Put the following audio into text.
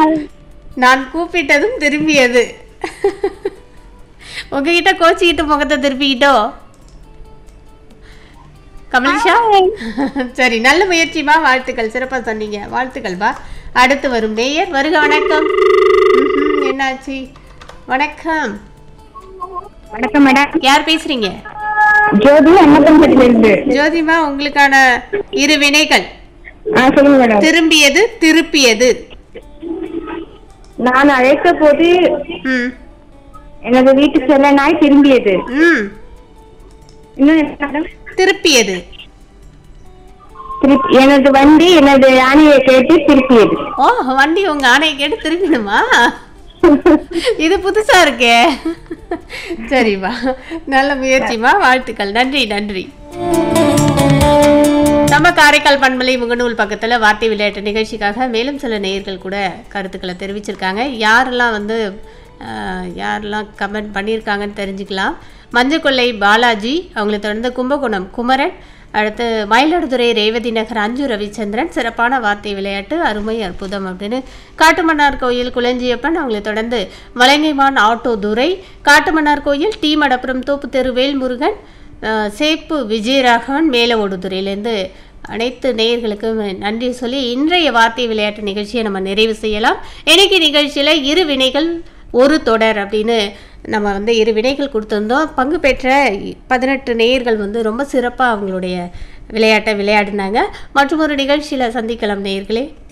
நான் கூப்பிட்டதும் திரும்பியது உங்ககிட்ட கோச்சிக்கிட்டு முகத்தை திருப்பிக்கிட்டோ கமலிஷா சரி நல்ல முயற்சிமா வாழ்த்துக்கள் சிறப்பா சொன்னீங்க வாழ்த்துக்கள் பா அடுத்து வரும் நேயர் வருக வணக்கம் ம்ஹும், என்னாச்சு வணக்கம் வணக்கம் மேடம் யார் பேசுறீங்க ஜோதி அன்னப்பன்பட்டில இருந்து ஜோதிமா உங்களுக்கான இரு வினைகள் ஆ சொல்லுங்க மேடம் திரும்பியது திருப்பியது நான் அழைத்த போது ம் எனது வீட்டு செல்ல நாய் திரும்பியது ம் இன்னும் என்ன மேடம் திருப்பியது திருப்பி எனது வண்டி எனது யானையை கேட்டு திருப்பியது ஓ வண்டி உங்க ஆணையை கேட்டு திருப்பிடுமா இது புதுசா இருக்கே சரிம்மா நல்ல முயற்சிமா வாழ்த்துக்கள் நன்றி நன்றி நம்ம காரைக்கால் பண்பலை முகநூல் பக்கத்தில் வார்த்தை விளையாட்டு நிகழ்ச்சிக்காக மேலும் சில நேயர்கள் கூட கருத்துக்களை தெரிவிச்சிருக்காங்க யாரெல்லாம் வந்து ஆஹ், யாரெல்லாம் கமெண்ட் பண்ணியிருக்காங்கன்னு தெரிஞ்சுக்கலாம் மஞ்சக்கொள்ளை பாலாஜி அவங்களை தொடர்ந்து கும்பகோணம் குமரன் அடுத்து மயிலாடுதுறை ரேவதி நகர் அஞ்சு ரவிச்சந்திரன் சிறப்பான வார்த்தை விளையாட்டு அருமை அற்புதம் அப்படின்னு காட்டுமன்னார் கோயில் குளஞ்சியப்பன் அவங்களை தொடர்ந்து வலங்கைமான் ஆட்டோ துரை காட்டுமன்னார் கோயில் டி மடப்புரம் தோப்பு தெரு வேல்முருகன் அஹ், சேப்பு விஜயராகவன் மேலவோடுதுறையிலேருந்து அனைத்து நேயர்களுக்கும் நன்றி சொல்லி இன்றைய வார்த்தை விளையாட்டு நிகழ்ச்சியை நம்ம நிறைவு செய்யலாம் இன்னைக்கு நிகழ்ச்சியில் இரு வினைகள் ஒரு தொடர் அப்படின்னு நம்ம வந்து இரு வினைகள் கொடுத்துருந்தோம் பங்கு பெற்ற பதினெட்டு நேயர்கள் வந்து ரொம்ப சிறப்பாக அவங்களுடைய விளையாட்டை விளையாடினாங்க மற்றும் ஒரு நிகழ்ச்சியில் சந்திக்கலாம் நேயர்களே